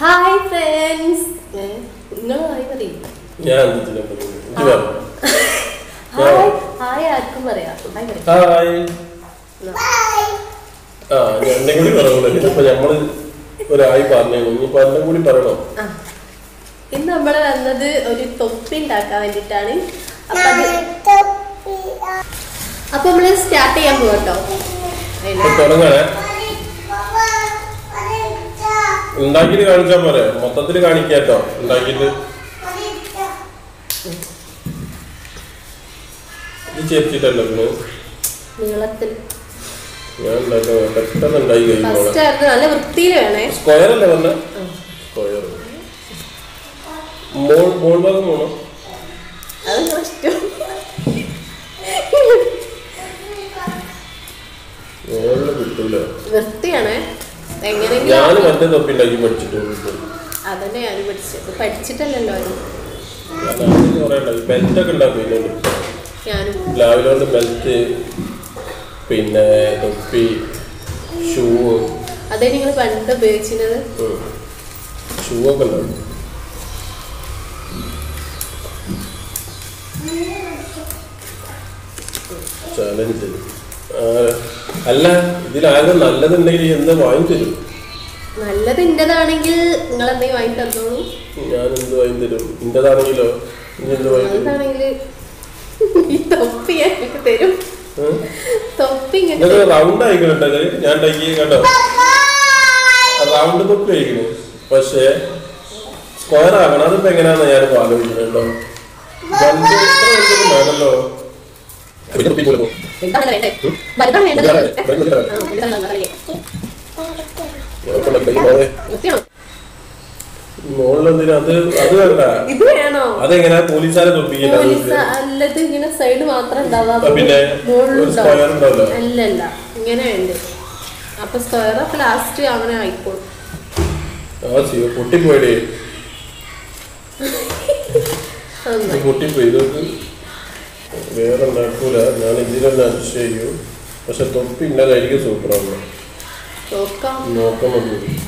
Hi friends നിങ്ങൾ hi പറയും ഞാൻ എന്തിനാ പറയുന്നത്? ഇജ്ജ് പറ. ഹായ് ഹായ് ആർക്കും പറയാം ഹായ് പറയാം ഹായ് ആ ഞാൻ എന്നെ കൂടി പറയുള്ളൂ ഇപ്പൊ ഞമ്മള് ഒരായി പറഞ്ഞു ഇനിയിപ്പോ എന്നെ കൂടി പറയണം ആ. ഇന്ന് നമ്മൾ വന്നത് ഒരു തൊപ്പി ഉണ്ടാക്കാൻ വേണ്ടിയിട്ടാണ് അപ്പൊ അത് അപ്പൊ നമ്മള് സ്റ്റാർട്ട് ചെയ്യാൻ പോകട്ടോ ഇപ്പൊ തുടങ്ങാനേ ഉണ്ടാക്കിയിട്ട് കാണിച്ചാ പോരെ മൊത്തത്തില് കാണിക്കാട്ടോ ഉണ്ടാക്കിയിട്ട് ഇത് ചേർത്തിട്ടല്ലോ പിന്നെ നീളത്തിൽ ഞാൻ ഉണ്ടാക്കാൻ പെട്ടെന്ന് ഉണ്ടാക്കി കഴിയുമ്പോൾ ഫസ്റ്റ് ആയിരുന്നു നല്ല വൃത്തിയിൽ വേണേ സ്ക്വയർ അല്ലേ പറഞ്ഞ സ്ക്വയർ മോൾ മോൾ ഭാഗം പോണോ അത് നിങ്ങളെ ഇഷ്ടം മോളില് കിട്ടൂല വൃത്തിയാണേ ഞാൻ എങ്ങനെയെങ്കിലും മറ്റേ തൊപ്പി ഉണ്ടാക്കി പഠിച്ചിട്ടുണ്ട് അതന്നെ ഞാൻ പഠിച്ചത് പഠിച്ചിട്ടല്ലല്ലോ അത് ബെൽറ്റ് ഒക്കെ ഉണ്ടാക്കും ഇതിനോട് ഞാനും രാവിലെ കൊണ്ട് ബെൽറ്റ് പിന്നെ തൊപ്പി ഷൂ അതേ നിങ്ങൾ പണ്ട് ഉപയോഗിച്ചിരുന്നത് ഷൂ ഒക്കെ ഉണ്ടാവും ചാലഞ്ച് അല്ല ഇതിലാകെ നല്ലതുണ്ടെങ്കിൽ എന്ത് വാങ്ങി തരും നല്ലത് ഇന്റേതാണെങ്കിൽ നിങ്ങൾ എന്തെങ്കിലും വാങ്ങി തന്നോളൂ ഞാൻ എന്ത് വാങ്ങി തരും ഇന്റേതാണെങ്കിലോ ഇനി എന്ത് വാങ്ങി തരും നല്ലതാണെങ്കിൽ ഈ തൊപ്പി എനിക്ക് തരും ഏഹ്? തൊപ്പി ഇങ്ങനെ ഇതൊക്കെ തരും. റൗണ്ട് ആയിക്കണ ഞാൻ ഉണ്ടാക്കി കണ്ടോ റൗണ്ട് തൊപ്പി ആയിക്കണ് പക്ഷേ സ്ക്വയർ ആകണം അതിപ്പോ എങ്ങനെയാന്ന് ഞാനിപ്പോ ആലോചിക്കുന്നത് കേട്ടോ വലുത് ഇത്ര വലുതൊന്നും വേണല്ലോ ഒരു തൊപ്പി പോലെ പോകും. വലുതാണല്ലോ വേണ്ടേ? വലുതാണ് വേണ്ടത്. വലുതാണ്, വലുതാണ്. ആ, വലുതാണ് നല്ലത്. ഞാനിപ്പോ ഉണ്ടാക്കി പോരെ. വൃത്തിയാണോ? മുകളിലെന്തിനാ അത് അത് വേണ്ട ഇത് വേണോ അതെങ്ങനെയാ പോലീസുകാരെ തൊപ്പിക്കില്ല പോലീസ് അല്ലത് ഇങ്ങനെ സൈഡ് മാത്രം ഉണ്ടാവാ ആ, പിന്നെ ഒരു square ഉണ്ടാവല്ലോ. അല്ലല്ല ഇങ്ങനെ വേണ്ട അപ്പൊ സ്ക്വയർ അപ്പൊ ലാസ്റ്റ് അങ്ങനെ ആയിക്കോളും ആ ചെയ്യോ പൊട്ടിപ്പോയടേ ഇത് നന്നായി. പൊട്ടിപ്പോയി ഇതൊക്കെ വേറെ ഉണ്ടാക്കൂല ഞാൻ ഇതിലെല്ലാം അഡ്ജസ്റ്റ് ചെയ്യും പക്ഷെ തൊപ്പി ഇന്നലായിരിക്കും സൂപ്പറാണ് നോക്കാം നോക്കണം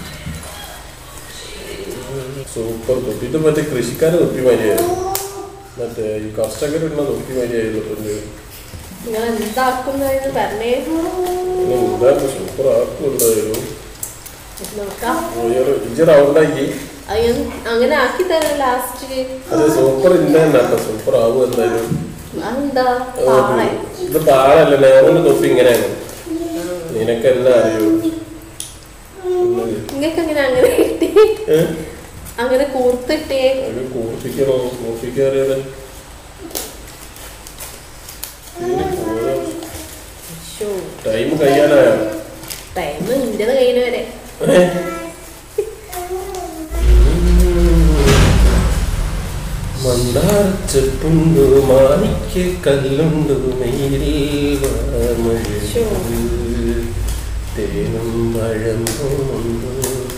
സൂപ്പർ തൊപ്പി ഇത് മറ്റേ കൃഷിക്കാരെ തൊപ്പി മാതിരിയായിരുന്നു മറ്റേ ഈ കർഷകരിടുന്ന തൊപ്പി മാതിരിയായിരുന്നു തൊപ്പി നിങ്ങൾ എന്താക്കുന്നതെന്ന് പറഞ്ഞേ പിന്നെ ഉണ്ടായിരുന്നു സൂപ്പർ ആർക്കും ഉണ്ടായിരുന്നു നോക്കാം ഇജ്ജ് റൗണ്ടാക്കി അത് ഞാൻ അങ്ങനെ ആക്കി തരാം ലാസ്റ്റ് അത് സൂപ്പർ ഇല്ല കേട്ടോ സൂപ്പർ ആവും എന്തായാലും അതെന്താ പാളെ ഇത് പാടല്ല നേരോട് തൊപ്പി ഇങ്ങനെയാണ് നിനക്കെല്ലാം അറിയൂ നിങ്ങൾക്ക് അങ്ങനെ അങ്ങനെ കിട്ടി ഏഹ് അങ്ങനെ കൂർത്തിട്ടേ അത് കൂർപ്പിക്കണോ കൂർപ്പിക്കാറിയത് ടൈം കഴിയാനായോ ടൈം ഇന്റത് കഴിഞ്ഞ വരെ മന്ദാരച്ചെപ്പുണ്ടു മാണിക്ക കല്ലുണ്ടു മെയിൽ ശോ. തേനും മഴമുണ്ടു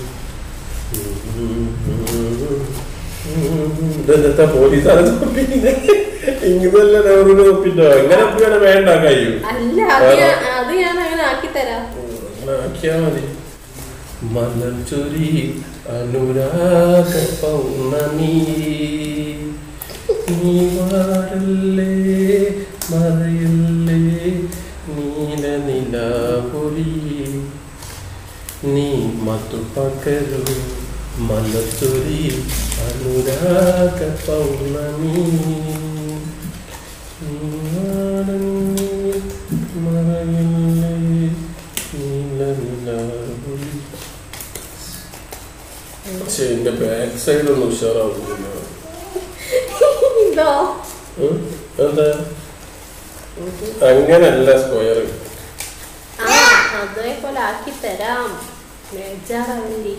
ഇതെന്താ പോലീസാരെ തോപ്പിക്കുന്നത് ഇങ്ങനല്ല നെഹ്റുവിനെ തോപ്പിട്ടോ എങ്ങനെ ഒപ്പിയാണ് വേണ്ട കഴിയും അല്ല അത് ഞാൻ അത് ഞാൻ അങ്ങനെ ആക്കി തരാം അങ്ങനെ ആക്കിയാ മതി മലർച്ചൊരി അനുരാഗ പൗർണമി നീ വാരല്ലേ മറയല്ലേ നീല നിലാപൊലി നീ മധു പകരു മലർച്ചൊരി അനുരാഗ പൗർണമി നീ വാരല്ലേ മറയല്ലേ നീല നിലാപൊലി പക്ഷെ എന്റെ ബാക്ക് സൈഡ് ഒന്നും ഉഷാറാവുന്നില്ല ഇതോ ഉം? എന്താ അങ്ങനല്ല സ്ക്വയർ ആ അതേപോലെ ആക്കി തരാം ബേജാറാവില്ലേ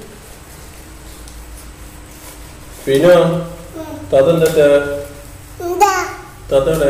പിന്നെ തതെന്താ തതടെ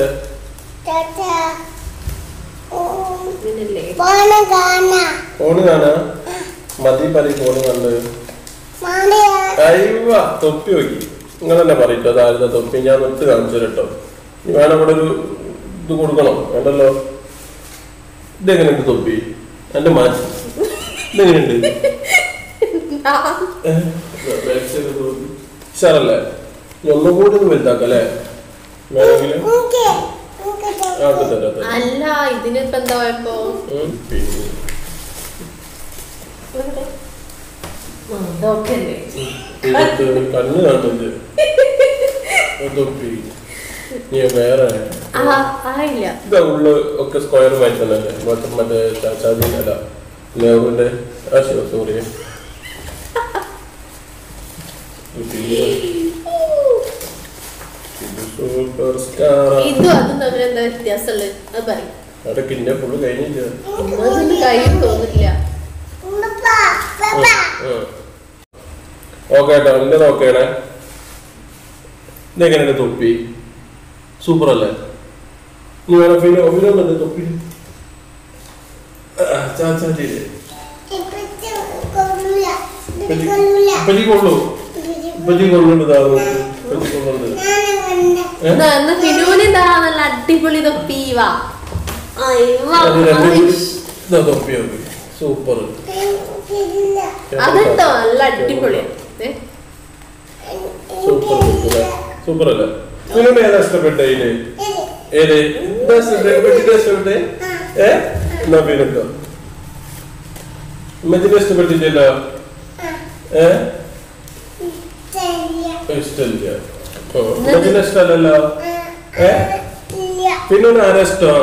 ഇതിനല്ലേ ഫോണ് കാണാ മതി പതി ഫോണ് കണ്ട് അയ്യവ തൊപ്പി നോക്കി നിങ്ങൾ തന്നെ പറയട്ടോ അതായത് തൊപ്പി ഞാൻ നിർത്ത് കാണിച്ചു കേട്ടോ ഇനി വേണം ഇവിടെ ഒരു ഇത് കൊടുക്കണം വേണ്ടല്ലോ ഇതെങ്ങനെയുണ്ട് തൊപ്പി എന്റെ മാറ്റി ഇതെങ്ങനെയുണ്ട് ഉഷാറല്ലേ ഇനി ഒന്നും കൂടി ഒന്ന് വലുതാക്കാം അല്ലേ വേണമെങ്കിൽ ആ തരാം തരാം അല്ല ഇതിനിപ്പോ എന്താ കുഴപ്പോ ഉം, പിന്നെ ഇതൊക്കെ അല്ലേ ഇതിനകത്ത് കണ്ണ് കാണുന്നുണ്ട് തൊപ്പി നീ വേറെ ആ ആയില്ല ഇതാ ഉള്ളു ഒക്കെ സ്ക്വയർ മാറ്റി തന്നെ മറ്റേ മറ്റേ ചാച്ചാജിന്റെ അല്ല നെഹ്റുവിന്റെ ആ ശിവ സോറി സൂപ്പർ സ്റ്റാർ ഇതും അതും തമ്മിൽ എന്താ വ്യത്യാസമുള്ളത് അത് പറയും അടക്ക് ഇന്നെ ഫുള്ള് കഴിഞ്ഞില്ല അതൊന്നും കഴിയും തോന്നില്ല ഓക്കെ കേട്ടോ എന്റെ നോക്കേണേ ഇതെങ്ങനെയാണ് തൊപ്പി സൂപ്പർ അല്ലേ നീ വേണം ഫിലോ ഫിലോ ഉണ്ട് തൊപ്പി ചാച്ചാജിയില്ലേ ഇപ്പച്ചി കൊള്ളു ഇപ്പച്ചി കൊള്ളുണ്ട് ഇതാ നോക്ക് ഇപ്പച്ചി കൊള്ളുണ്ട് ഏ? എന്നാ എന്നാ ഫിനൂന് ഇതാ നല്ല അടിപൊളി തൊപ്പി വാ അയ്യോ അത് രണ്ടും കൂടി ഇതാ തൊപ്പി നോക്ക് സൂപ്പർ അതെട്ടോ നല്ല അടിപൊളിയാണ് ഏ? സൂപ്പർ സൂപ്പർ അല്ലേ ഫിലിം ഏതാ ഇഷ്ടപ്പെട്ട ഇതില് ഏത് ഇതാ ഇഷ്ടപ്പെട്ടെ? ഇമ്മച്ചിന്റെ ഇഷ്ടപ്പെട്ടെ ഏ എന്നാ പേരെന്തോ ഇമ്മച്ചിന്റെ ഇഷ്ടപ്പെട്ടില്ലല്ലോ ഏ ഇഷ്ടമില്ല ഓ, ഇമ്മച്ചിന്റെ ഇഷ്ടമല്ലല്ലോ ഏ പിന്നെ ആരാ ഇഷ്ടം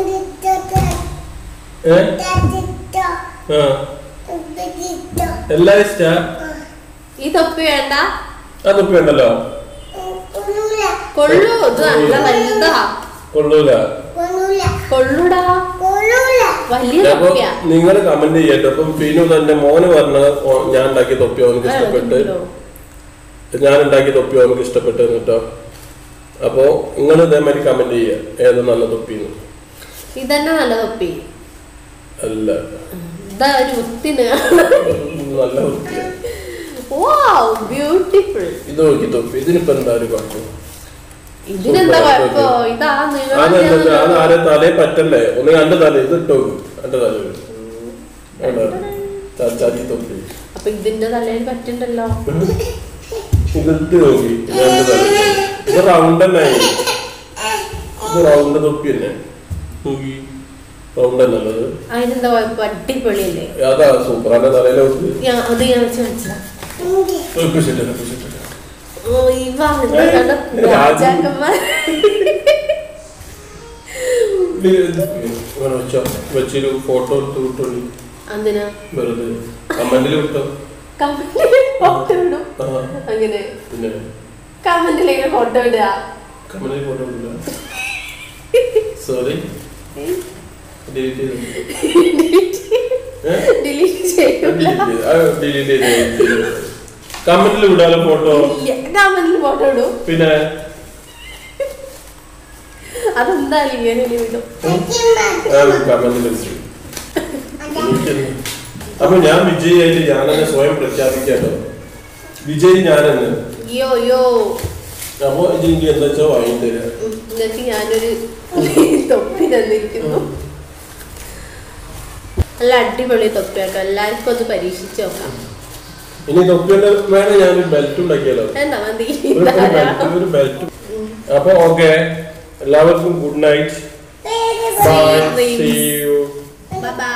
ഏ ആ എല്ലാ ഇഷ്ട ഈ തൊപ്പി വേണ്ട ആ തൊപ്പി ഉണ്ടല്ലോ കൊള്ളു ഇത് നല്ല വലുതാ കൊള്ളൂല കൊള്ളൂടാ വലിയ അപ്പൊ തൊപ്പിയാ നിങ്ങൾ കമന്റ് ചെയ്യട്ടെ അപ്പം ഫിനു തന്നെ മോന് പറഞ്ഞ ഓ- ഞാൻ ഉണ്ടാക്കിയ തൊപ്പി അവനക്ക് ഇഷ്ടപ്പെട്ട് ഞാൻ ഉണ്ടാക്കിയ തൊപ്പി അവനക്ക് ഇഷ്ടപ്പെട്ടു കേട്ടോ അപ്പോ നിങ്ങൾ ഇതേമാതിരി കമന്റ് ചെയ്യുക ഏത് നല്ല തൊപ്പിന്ന് ഇതന്നെ നല്ല തൊപ്പി അല്ല ഇതാ ഒരു വൃത്തിന് നല്ല തൊപ്പി വാവ് ബ്യൂട്ടിഫുൾ ഇത് നോക്കി തൊപ്പി ഇതിനിപ്പോ എന്താ ഒരു കുഴപ്പം ഇതിനെന്താ Super, കുഴപ്പോ okay. ഇതാ അതെന്താ അത് നീളം ആരെ തലേ പറ്റല്ലേ ഒന്ന് രണ്ട് തല ഇത് ഇട്ടോ എന്റെ തല ചാച്ചാജി തൊപ്പി അപ്പൊ ഇതിന്റെ തലയിൽ പറ്റുണ്ടല്ലോ ഇത് ഇട്ട് നോക്കി രണ്ട് തല ഇത് റൗണ്ട് തന്നെ ഇത് റൗണ്ട് തൊപ്പി തന്നെ നോക്കി റൗണ്ട് തന്നെ ഉള്ളത് അതിനെന്താ കുഴപ്പം അടിപൊളിയല്ലേ അതാ സൂപ്പർ അല്ല തലയിലെ നോക്ക് ഞാൻ അത് ഞാൻ വെച്ച് മനസ്സിലാ ഒപ്പിച്ചിട്ടില്ല ഒപ്പിച്ചിട്ടില്ല ഓ ഇവാ എന്താ കണ്ട രാജാക്കന്മാർ ഇങ്ങനെ വെച്ചോ വെച്ചൊരു ഫോട്ടോ എടുത്ത് വിട്ടോളി എന്തിനാ വെറുതെ കമന്റിൽ വിട്ടോ കമന്റിൽ ഫോട്ടോ ഇടും ആ അങ്ങനെ പിന്നെ കമന്റിലേക്ക് ഫോട്ടോ ഇടുക കമന്റിൽ ഫോട്ടോ ഇടില്ല സോറി ഡിലീറ്റ് ചെയ്തു ഡിലീറ്റ് ചെയ്യൂല ഡിലീറ്റ് ചെയ്തു കമന്റിൽ വിടാലോ ഫോട്ടോ കമന്റിൽ ഫോട്ടോ ഇടും പിന്നെ അതെന്തായാലും ഇങ്ങനെ ഇനി വിടും കമന്റിൽ വെച്ചു അപ്പൊ ഞാൻ വിജയായിട്ട് ഞാനെന്നെ സ്വയം പ്രഖ്യാപിക്കാട്ടോ വിജയ് ഞാനെന്ന് യോ യോ അപ്പൊ ഇത് എനിക്ക് എന്താ വെച്ചാൽ വാങ്ങി തരാം ഉം, നിങ്ങൾക്ക് ഞാനൊരു തൊപ്പി തന്നിരിക്കുന്നു നല്ല അടിപൊളി തൊപ്പിയാട്ടോ എല്ലാവർക്കും ഒന്ന് പരീക്ഷിച്ച് നോക്കാം ഇനി തൊപ്പിയുടെ വേണം ഞാനൊരു ബെൽറ്റ് ഉണ്ടാക്കിയാലോ എന്താ മതി ഒരു ബെൽറ്റ് ഒരു ബെൽറ്റ് അപ്പൊ ഓക്കെ എല്ലാവർക്കും good night bye see you by